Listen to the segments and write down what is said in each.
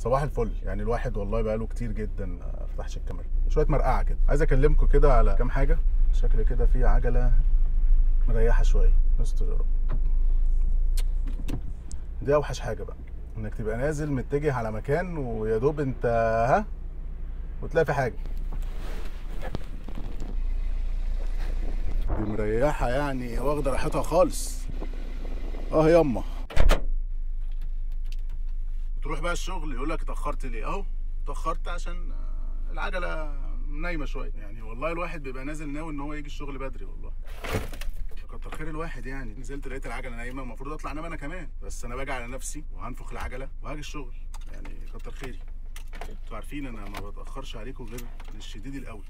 صباح الفل يعني الواحد والله بقاله كتير جدا ما فتحش الكاميرا شويه مرقعه كده عايز اكلمكم كده على كام حاجه شكل كده في عجله مريحه شويه استر يا رب دي اوحش حاجه بقى انك تبقى نازل متجه على مكان ويا دوب انت ها وتلاقي في حاجه دي مريحه يعني واخده راحتها خالص اه ياما تروح بقى الشغل يقول لك اتاخرت ليه اهو اتاخرت عشان آه، العجله نايمه شويه يعني والله الواحد بيبقى نازل ناوي ان هو يجي الشغل بدري والله كتر خير الواحد يعني نزلت لقيت العجله نايمه المفروض اطلع انام انا كمان بس انا باجي على نفسي وهنفخ العجله وهاجي الشغل يعني كتر خيري انتوا عارفين انا ما بتاخرش عليكم غير للشديد القوي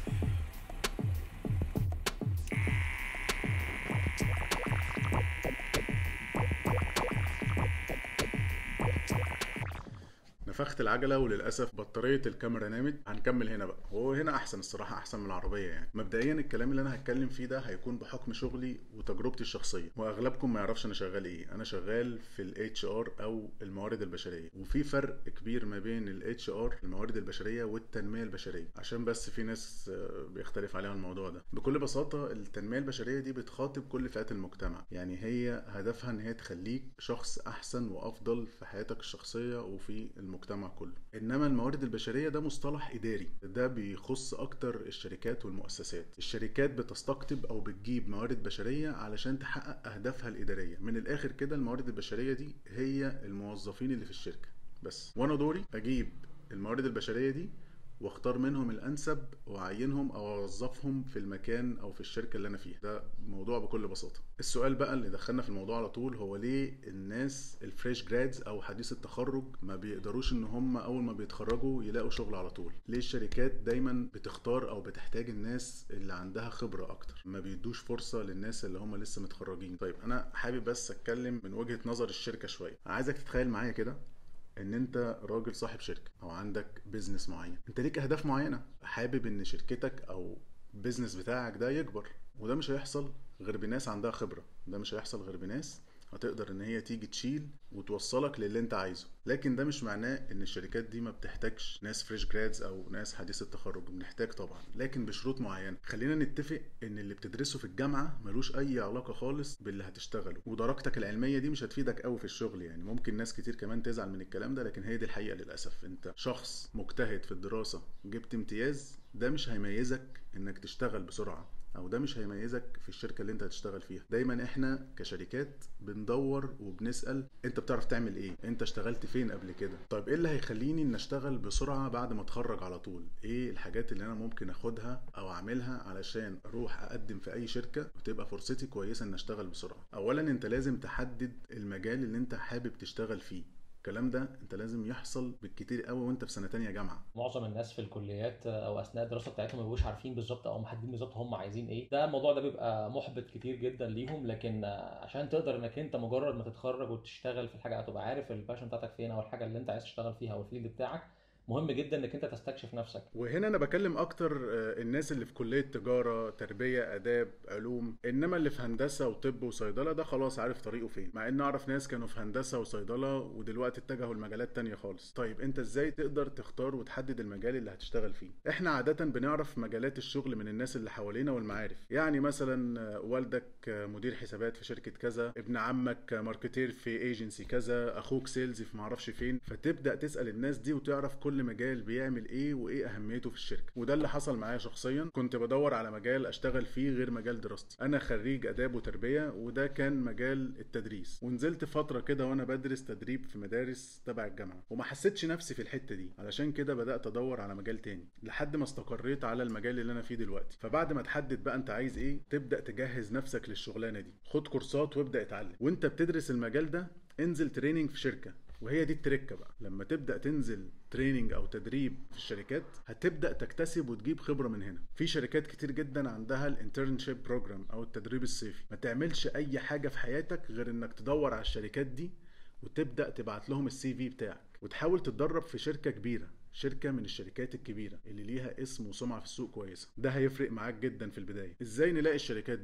نفخت العجله وللاسف بطاريه الكاميرا نامت هنكمل هنا بقى هو هنا احسن الصراحه احسن من العربيه يعني مبدئيا الكلام اللي انا هتكلم فيه ده هيكون بحكم شغلي وتجربتي الشخصيه واغلبكم ما يعرفش انا شغال ايه انا شغال في الاتش ار او الموارد البشريه وفي فرق كبير ما بين الاتش ار الموارد البشريه والتنميه البشريه عشان بس في ناس آه، بيختلف عليها الموضوع ده بكل بساطه التنميه البشريه دي بتخاطب كل فئات المجتمع يعني هي هدفها ان هي تخليك شخص احسن وافضل في حياتك الشخصيه وفي المجتمع كله انما الموارد البشريه ده مصطلح اداري ده بيخص اكتر الشركات والمؤسسات الشركات بتستقطب او بتجيب موارد بشريه علشان تحقق اهدافها الاداريه من الاخر كده الموارد البشريه دي هي الموظفين اللي في الشركه بس وانا دوري اجيب الموارد البشريه دي واختار منهم الانسب واعينهم او اوظفهم في المكان او في الشركه اللي انا فيها ده موضوع بكل بساطه السؤال بقى اللي دخلنا في الموضوع على طول هو ليه الناس الفريش جرادز او حديث التخرج ما بيقدروش ان هم اول ما بيتخرجوا يلاقوا شغل على طول ليه الشركات دايما بتختار او بتحتاج الناس اللي عندها خبره اكتر ما بيدوش فرصه للناس اللي هم لسه متخرجين طيب انا حابب بس اتكلم من وجهه نظر الشركه شويه عايزك تتخيل معايا كده ان انت راجل صاحب شركه او عندك بيزنس معين انت ليك اهداف معينه حابب ان شركتك او البيزنس بتاعك ده يكبر وده مش هيحصل غير بناس عندها خبره ده مش هيحصل غير بناس هتقدر ان هي تيجي تشيل وتوصلك للي انت عايزه لكن ده مش معناه ان الشركات دي ما بتحتاجش ناس فريش جرادز او ناس حديث التخرج بنحتاج طبعا لكن بشروط معينه خلينا نتفق ان اللي بتدرسه في الجامعه ملوش اي علاقه خالص باللي هتشتغله ودرجتك العلميه دي مش هتفيدك قوي في الشغل يعني ممكن ناس كتير كمان تزعل من الكلام ده لكن هي دي الحقيقه للاسف انت شخص مجتهد في الدراسه جبت امتياز ده مش هيميزك انك تشتغل بسرعه او ده مش هيميزك في الشركه اللي انت هتشتغل فيها دايما احنا كشركات بندور وبنسال انت بتعرف تعمل ايه انت اشتغلت فين قبل كده طيب ايه اللي هيخليني ان اشتغل بسرعه بعد ما اتخرج على طول ايه الحاجات اللي انا ممكن اخدها او اعملها علشان اروح اقدم في اي شركه وتبقى فرصتي كويسه ان اشتغل بسرعه اولا انت لازم تحدد المجال اللي انت حابب تشتغل فيه الكلام ده انت لازم يحصل بالكتير قوي وانت في سنه تانية جامعه معظم الناس في الكليات او اثناء الدراسه بتاعتهم ما بيبقوش عارفين بالظبط او محددين بالظبط هم عايزين ايه ده الموضوع ده بيبقى محبط كتير جدا ليهم لكن عشان تقدر انك انت مجرد ما تتخرج وتشتغل في الحاجه هتبقى عارف الباشن بتاعتك فين او الحاجه اللي انت عايز تشتغل فيها او الفيلد بتاعك مهم جدا انك انت تستكشف نفسك وهنا انا بكلم اكتر آه، الناس اللي في كليه تجاره تربيه اداب علوم انما اللي في هندسه وطب وصيدله ده خلاص عارف طريقه فين مع ان اعرف ناس كانوا في هندسه وصيدله ودلوقتي اتجهوا لمجالات تانية خالص طيب انت ازاي تقدر تختار وتحدد المجال اللي هتشتغل فيه احنا عاده بنعرف مجالات الشغل من الناس اللي حوالينا والمعارف يعني مثلا آه، والدك آه، مدير حسابات في شركه كذا ابن عمك آه، ماركتير في ايجنسي كذا اخوك سيلز في معرفش فين فتبدا تسال الناس دي وتعرف كل مجال بيعمل ايه وايه اهميته في الشركه وده اللي حصل معايا شخصيا كنت بدور على مجال اشتغل فيه غير مجال دراستي انا خريج اداب وتربيه وده كان مجال التدريس ونزلت فتره كده وانا بدرس تدريب في مدارس تبع الجامعه وما حسيتش نفسي في الحته دي علشان كده بدات ادور على مجال تاني لحد ما استقريت على المجال اللي انا فيه دلوقتي فبعد ما تحدد بقى انت عايز ايه تبدا تجهز نفسك للشغلانه دي خد كورسات وابدا اتعلم وانت بتدرس المجال ده انزل تريننج في شركه وهي دي التركه بقى لما تبدا تنزل تريننج او تدريب في الشركات هتبدا تكتسب وتجيب خبره من هنا في شركات كتير جدا عندها الانترنشيب بروجرام او التدريب الصيفي ما تعملش اي حاجه في حياتك غير انك تدور على الشركات دي وتبدا تبعت لهم السي في بتاعك وتحاول تتدرب في شركه كبيره شركه من الشركات الكبيره اللي ليها اسم وسمعه في السوق كويسه ده هيفرق معاك جدا في البدايه ازاي نلاقي الشركات دي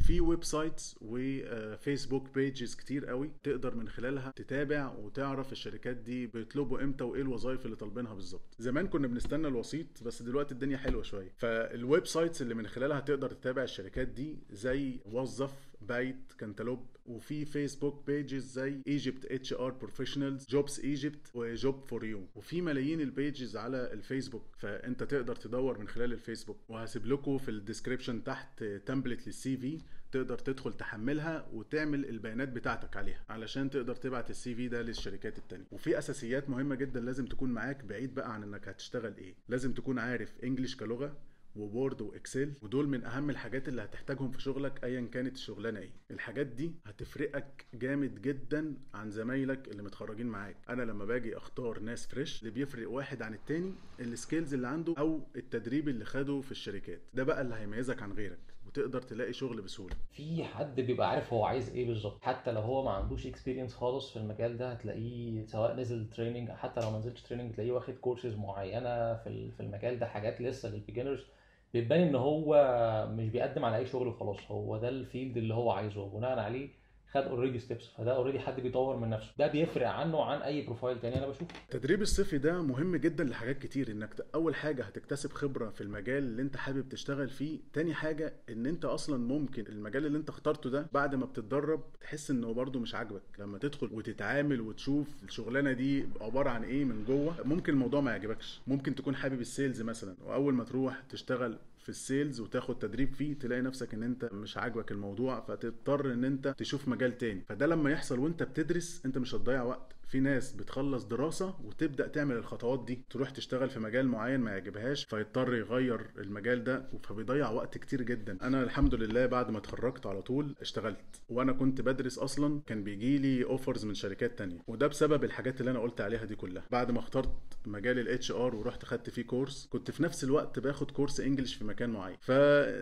في ويب سايتس وفيسبوك بيجز كتير قوي تقدر من خلالها تتابع وتعرف الشركات دي بيطلبوا امتى وايه الوظائف اللي طالبينها بالظبط زمان كنا بنستنى الوسيط بس دلوقتي الدنيا حلوه شويه فالويب سايتس اللي من خلالها تقدر تتابع الشركات دي زي وظف بايت كانتالوب وفي فيسبوك بيجز زي ايجيبت اتش ار بروفيشنالز جوبز ايجيبت وجوب فور يو وفي ملايين البيجز على الفيسبوك فانت تقدر تدور من خلال الفيسبوك وهسيب لكم في الديسكريبشن تحت تمبلت للسي في تقدر تدخل تحملها وتعمل البيانات بتاعتك عليها علشان تقدر تبعت السي في ده للشركات التانية وفي اساسيات مهمه جدا لازم تكون معاك بعيد بقى عن انك هتشتغل ايه لازم تكون عارف انجليش كلغه ووورد واكسل ودول من اهم الحاجات اللي هتحتاجهم في شغلك ايا كانت الشغلانه ايه الحاجات دي هتفرقك جامد جدا عن زمايلك اللي متخرجين معاك انا لما باجي اختار ناس فريش اللي بيفرق واحد عن التاني السكيلز اللي عنده او التدريب اللي خده في الشركات ده بقى اللي هيميزك عن غيرك وتقدر تلاقي شغل بسهوله في حد بيبقى عارف هو عايز ايه بالظبط حتى لو هو ما عندوش اكسبيرينس خالص في المجال ده هتلاقيه سواء نزل تريننج حتى لو ما نزلش تريننج تلاقيه واخد كورسز معينه في في المجال ده حاجات لسه للبيجنرز بيبان ان هو مش بيقدم على اي شغل وخلاص هو ده الفيلد اللي هو عايزه وبناء عليه خد اوريدي ستيبس فده اوريدي حد بيطور من نفسه ده بيفرق عنه عن اي بروفايل تاني انا بشوفه التدريب الصيفي ده مهم جدا لحاجات كتير انك ت- اول حاجه هتكتسب خبره في المجال اللي انت حابب تشتغل فيه تاني حاجه ان انت اصلا ممكن المجال اللي انت اخترته ده بعد ما بتتدرب تحس انه برضه مش عاجبك لما تدخل وتتعامل وتشوف الشغلانه دي عباره عن ايه من جوه ممكن الموضوع ما يعجبكش ممكن تكون حابب السيلز مثلا واول ما تروح تشتغل في السيلز وتاخد تدريب فيه تلاقي نفسك ان انت مش عاجبك الموضوع فتضطر ان انت تشوف مجال تاني فده لما يحصل وانت بتدرس انت مش هتضيع وقت في ناس بتخلص دراسة وتبدأ تعمل الخطوات دي تروح تشتغل في مجال معين ما يعجبهاش فيضطر يغير المجال ده فبيضيع وقت كتير جدا انا الحمد لله بعد ما اتخرجت على طول اشتغلت وانا كنت بدرس اصلا كان بيجي لي اوفرز من شركات تانية وده بسبب الحاجات اللي انا قلت عليها دي كلها بعد ما اخترت مجال الاتش ار ورحت خدت فيه كورس كنت في نفس الوقت باخد كورس انجلش في مكان معين ف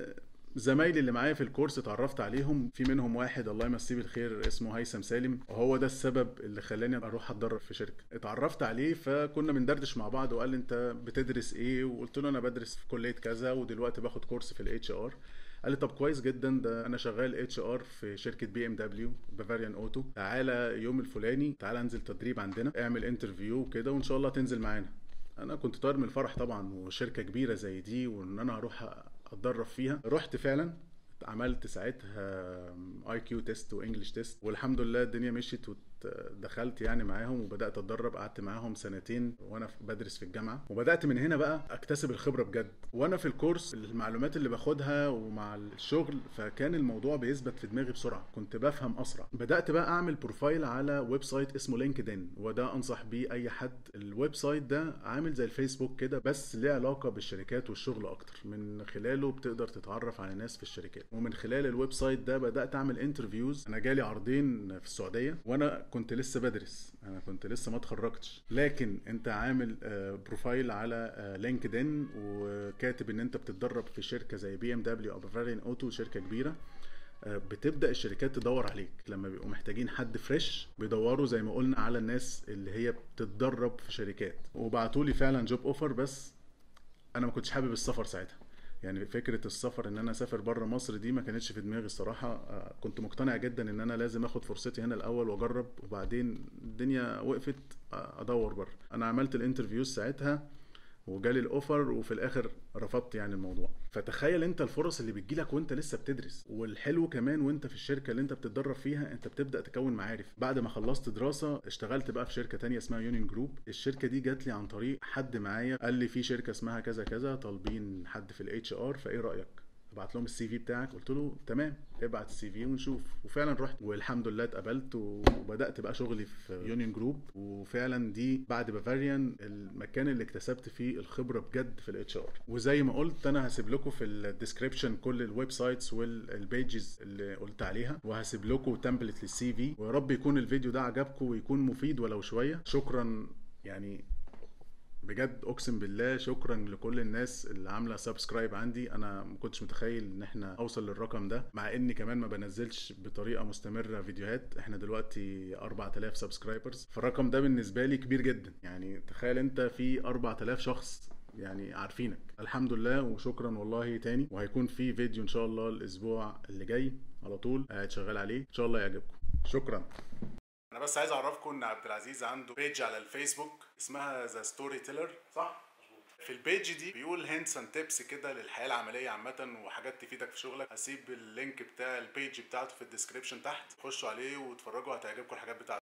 زمايلي اللي معايا في الكورس اتعرفت عليهم في منهم واحد الله يمسيه بالخير اسمه هيثم سالم وهو ده السبب اللي خلاني اروح اتدرب في شركه اتعرفت عليه فكنا بندردش مع بعض وقال لي انت بتدرس ايه وقلت له انا بدرس في كليه كذا ودلوقتي باخد كورس في الاتش ار قال لي طب كويس جدا ده انا شغال اتش ار في شركه بي ام دبليو بافاريان اوتو تعالى يوم الفلاني تعالى انزل تدريب عندنا اعمل انترفيو وكده وان شاء الله تنزل معانا انا كنت طاير من الفرح طبعا وشركه كبيره زي دي وان انا هروح اتدرب فيها رحت فعلا عملت ساعتها اي كيو تيست وانجلش تيست والحمد لله الدنيا مشيت ودخلت يعني معاهم وبدات اتدرب قعدت معاهم سنتين وانا بدرس في الجامعه وبدات من هنا بقى اكتسب الخبره بجد وانا في الكورس المعلومات اللي باخدها ومع الشغل فكان الموضوع بيثبت في دماغي بسرعه كنت بفهم اسرع بدات بقى اعمل بروفايل على ويب سايت اسمه لينكدين وده انصح بيه اي حد الويب سايت ده عامل زي الفيسبوك كده بس ليه علاقه بالشركات والشغل اكتر من خلاله بتقدر تتعرف على ناس في الشركات ومن خلال الويب سايت ده بدات اعمل انترفيوز انا جالي عرضين في السعوديه وانا كنت لسه بدرس انا كنت لسه ما اتخرجتش لكن انت عامل بروفايل على لينكدين وكاتب ان انت بتتدرب في شركه زي بي ام دبليو او بافاريان اوتو شركه كبيره بتبدا الشركات تدور عليك لما بيبقوا محتاجين حد فريش بيدوروا زي ما قلنا على الناس اللي هي بتتدرب في شركات وبعتوا لي فعلا جوب اوفر بس انا ما كنتش حابب السفر ساعتها يعني فكره السفر ان انا اسافر بره مصر دي ما كانتش في دماغي الصراحه كنت مقتنع جدا ان انا لازم اخد فرصتي هنا الاول واجرب وبعدين الدنيا وقفت ادور بره انا عملت الانترفيوز ساعتها وجالي الاوفر وفي الاخر رفضت يعني الموضوع فتخيل انت الفرص اللي بتجيلك وانت لسه بتدرس والحلو كمان وانت في الشركه اللي انت بتتدرب فيها انت بتبدا تكون معارف بعد ما خلصت دراسه اشتغلت بقى في شركه تانية اسمها يونين جروب الشركه دي جات لي عن طريق حد معايا قال لي في شركه اسمها كذا كذا طالبين حد في الاتش ار فايه رايك ابعت لهم السي في بتاعك قلت له تمام ابعت السي في ونشوف وفعلا رحت والحمد لله اتقبلت وبدات بقى شغلي في يونيون جروب وفعلا دي بعد بافاريان المكان اللي اكتسبت فيه الخبره بجد في الاتش ار وزي ما قلت انا هسيب لكم في الديسكربشن كل الويب سايتس والبيجز اللي قلت عليها وهسيب لكم تمبلت للسي في ويا رب يكون الفيديو ده عجبكم ويكون مفيد ولو شويه شكرا يعني بجد اقسم بالله شكرا لكل الناس اللي عامله سبسكرايب عندي انا ما كنتش متخيل ان احنا اوصل للرقم ده مع اني كمان ما بنزلش بطريقه مستمره فيديوهات احنا دلوقتي 4000 سبسكرايبرز فالرقم ده بالنسبه لي كبير جدا يعني تخيل انت في 4000 شخص يعني عارفينك الحمد لله وشكرا والله تاني وهيكون في فيديو ان شاء الله الاسبوع اللي جاي على طول قاعد شغال عليه ان شاء الله يعجبكم شكرا انا بس عايز اعرفكم ان عبد العزيز عنده بيج على الفيسبوك اسمها ذا ستوري تيلر صح في البيج دي بيقول هينتس اند تيبس كده للحياه العمليه عامه وحاجات تفيدك في شغلك هسيب اللينك بتاع البيج بتاعته في الديسكريبشن تحت خشوا عليه واتفرجوا هتعجبكم الحاجات بتاعته